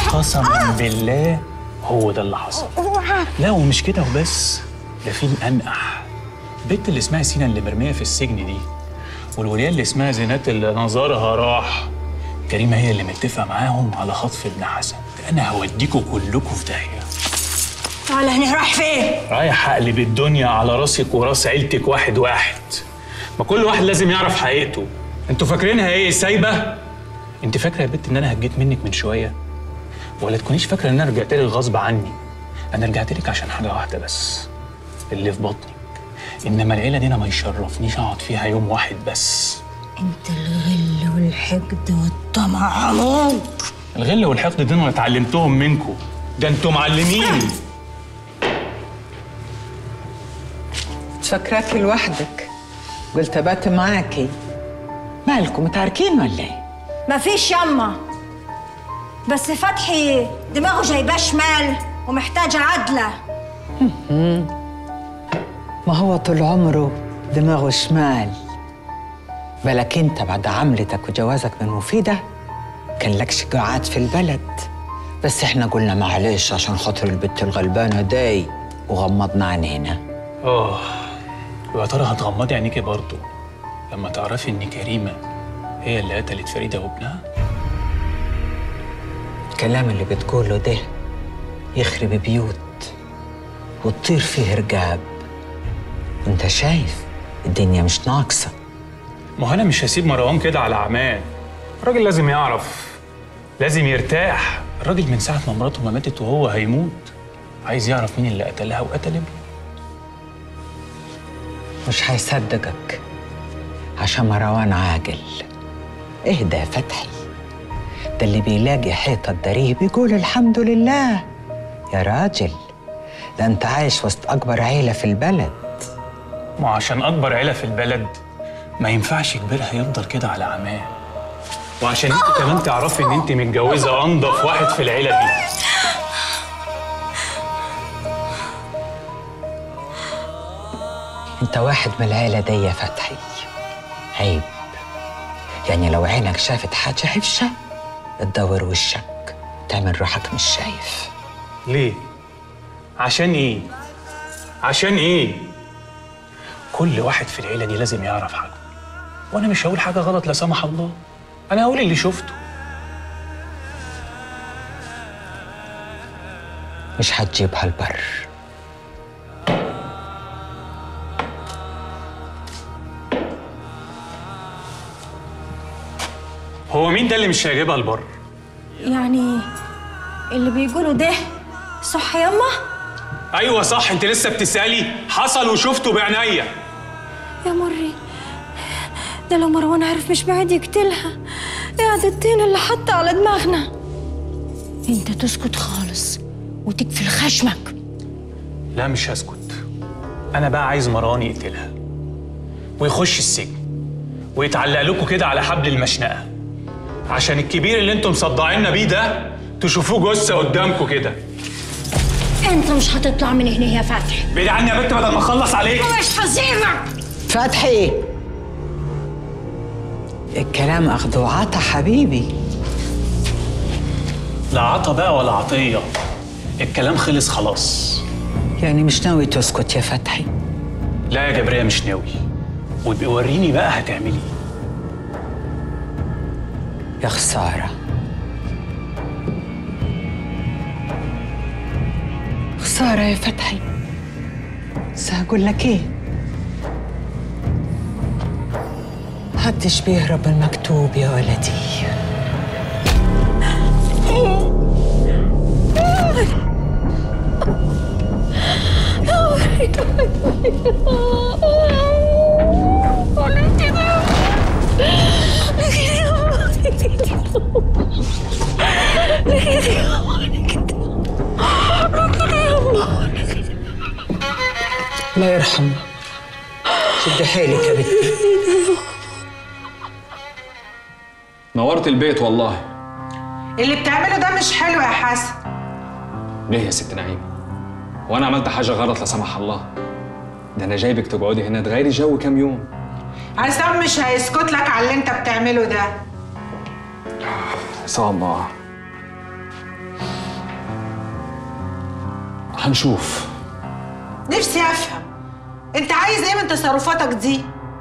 قسما بالله هو ده اللي حصل لا ومش كده وبس ده في الانقح البنت اللي اسمها سينا اللي مرميه في السجن دي والوليه اللي اسمها زينات اللي نظرها راح كريمه هي اللي متفقه معاهم على خطف ابن حسن ده انا هوديكوا كلكوا في داهيه تعالى هنا رايح فين؟ رايح اقلب الدنيا على راسك وراس عيلتك واحد واحد ما كل واحد لازم يعرف حقيقته انتوا فاكرينها ايه سايبه انت فاكره يا بنت ان انا هجيت منك من شويه ولا تكونيش فاكره ان انا رجعت لك غصب عني انا رجعت لك عشان حاجه واحده بس اللي في بطنك انما العيله دي انا ما يشرفنيش اقعد فيها يوم واحد بس انت الغل والحقد والطمع عموك الغل والحقد دول انا اتعلمتهم منكم ده انتوا معلمين فاكراكي لوحدك قلت ابات معاكي مالكم متعاركين ولا ايه؟ مفيش يما بس فتحي دماغه جايباه شمال ومحتاجة عدلة ما هو طول عمره دماغه شمال بالك انت بعد عملتك وجوازك من مفيدة كان لكش قاعات في البلد بس احنا قلنا معلش عشان خاطر البت الغلبانة داي وغمضنا عينينا اه ويا ترى هتغمضي عينيكي برضه لما تعرفي ان كريمه هي اللي قتلت فريده وابنها الكلام اللي بتقوله ده يخرب بيوت وتطير فيه رقاب وانت شايف الدنيا مش ناقصة ما هو انا مش هسيب مروان كده على عماه الراجل لازم يعرف لازم يرتاح الراجل من ساعه ما مراته ما ماتت وهو هيموت عايز يعرف مين اللي قتلها وقتل ابنه مش هيصدقك عشان مروان عاقل اهدى يا فتحي ده اللي بيلاقي حيطة تداريه بيقول الحمد لله يا راجل ده انت عايش وسط أكبر عيلة في البلد ما عشان اكبر عيله في البلد ما ينفعش كبيرها يفضل كده على عماه وعشان انت كمان تعرفي ان انت متجوزه انضف واحد في العيله دي انت واحد من العيلة دي يا فتحي عيب يعني لو عينك شافت حاجة حفشة تدور وشك تعمل روحك مش شايف ليه عشان ايه عشان ايه كل واحد في العيله دي لازم يعرف حاجه وانا مش هقول حاجه غلط لا سمح الله انا هقول اللي شفته مش هتجيبها البر هو مين ده اللي مش هيجيبها البر يعني اللي بيقولوا ده صح يما؟ ايوه صح انت لسه بتسالي حصل وشفته بعينيا يا مري ده لو مروان عرف مش بعيد يقتلها قاعد الطين اللي حط على دماغنا انت تسكت خالص وتقفل خشمك لا مش هسكت انا بقى عايز مروان يقتلها ويخش السجن ويتعلق لكم كده على حبل المشنقه عشان الكبير اللي انتم مصدعيننا بيه ده تشوفوه جثه قدامكم كده انت مش هتطلع من هنا يا فتحي بعيد عني يا بنت بدل ما اخلص عليك مش هسيبك فتحي الكلام أخذ وعطا حبيبي لا عطا بقى ولا عطيه الكلام خلص خلاص يعني مش ناوي تسكت يا فتحي لا يا جبريه مش ناوي وابقي وريني بقى هتعملي ايه يا خسارة خسارة يا فتحي بس هقول لك ايه محدش بيهرب من المكتوب يا ولدي الله يرحمه شد حيلك يا بنتي نورت البيت والله اللي بتعمله ده مش حلو يا حسن ليه يا ست نعيم وانا عملت حاجه غلط لا سمح الله ده انا جايبك تقعدي هنا تغيري جو كام يوم عصام مش هيسكت لك على اللي انت بتعمله ده عصام اه هنشوف نفسي افهم انت عايز ايه من تصرفاتك دي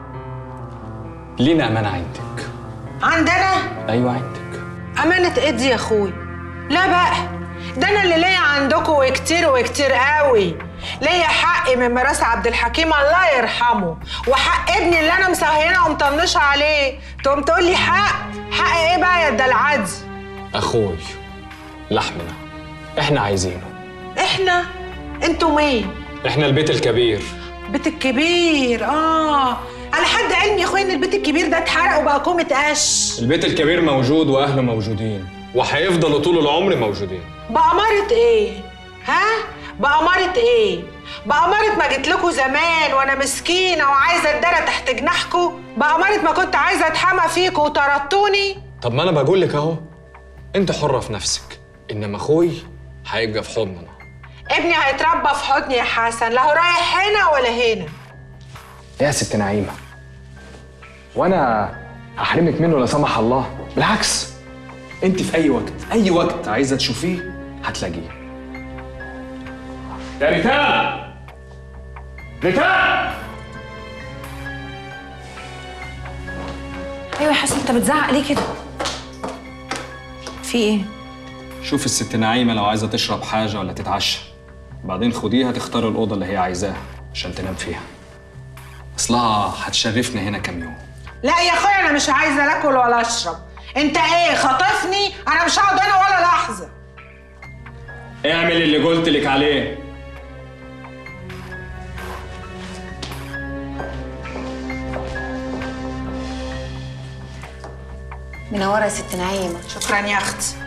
لينا امانه عندك عندنا ايوه عندك امانه ايه دي يا اخوي لا بقى ده انا اللي ليا عندكم وكتير وكتير قوي ليا حق من ميراث عبد الحكيم الله يرحمه وحق ابني اللي انا مسهينه ومطنشه عليه تقوم تقول لي حق حق ايه بقى يا الدلعادي اخوي لحمنا احنا عايزينه احنا انتوا مين احنا البيت الكبير البيت الكبير اه على حد علمي يا اخويا ان البيت الكبير ده اتحرق وبقى كومة قش البيت الكبير موجود واهله موجودين وهيفضلوا طول العمر موجودين بأمارة ايه؟ ها؟ بأمارة ايه؟ بأمارة ما جيت لكم زمان وانا مسكينة وعايزة اتدرى تحت جناحكم؟ بأمارة ما كنت عايزة اتحمى فيكم وطردتوني؟ طب ما انا بقول لك اهو انت حره في نفسك انما اخوي هيبقى في حضننا ابني هيتربى في حضني يا حسن لا هو رايح هنا ولا هنا يا ست نعيمه وانا هحرمك منه لا سمح الله بالعكس انت في اي وقت اي وقت عايزه تشوفيه هتلاقيه يا ريتان ريتان ايوه يا حسن انت بتزعق ليه كده في ايه شوف الست نعيمه لو عايزه تشرب حاجه ولا تتعشى بعدين خديها تختار الاوضه اللي هي عايزاها عشان تنام فيها اصلها هتشرفنا هنا كام يوم لا يا اخويا انا مش عايزة لا اكل ولا اشرب انت ايه خاطفني؟ انا مش هقعد هنا ولا لحظة اعمل اللي قلت لك عليه منوره يا ست نعيمه شكرا يا اختي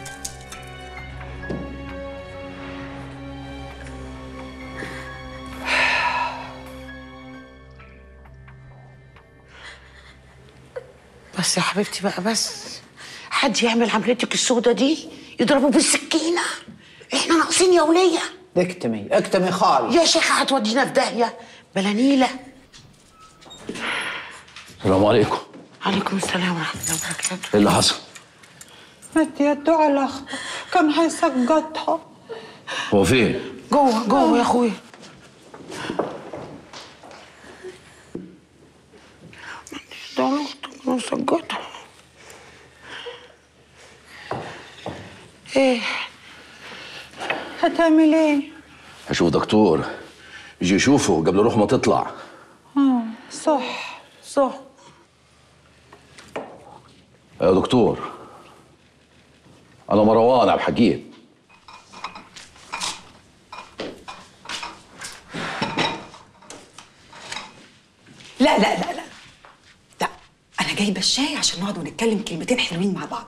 بس يا حبيبتي بقى بس حد يعمل عملتك السودة دي يضربه بالسكينة احنا ناقصين يا ولية اكتمي اكتمي خالص يا شيخة هتودينا في داهية بلا نيلة السلام عليكم عليكم السلام ورحمة الله وبركاته ايه اللي حصل؟ مد يده على اخته كان هيسقطها هو فين؟ جوه جوه يا اخويا ده اختك مسجطها ايه هتعمل ايه؟ هشوف دكتور يجي يشوفه قبل روح ما تطلع صح صح يا دكتور انا مروان عبد الحكيم لا لا لا لا لا انا جايبه الشاي عشان نقعد ونتكلم كلمتين حلوين مع بعض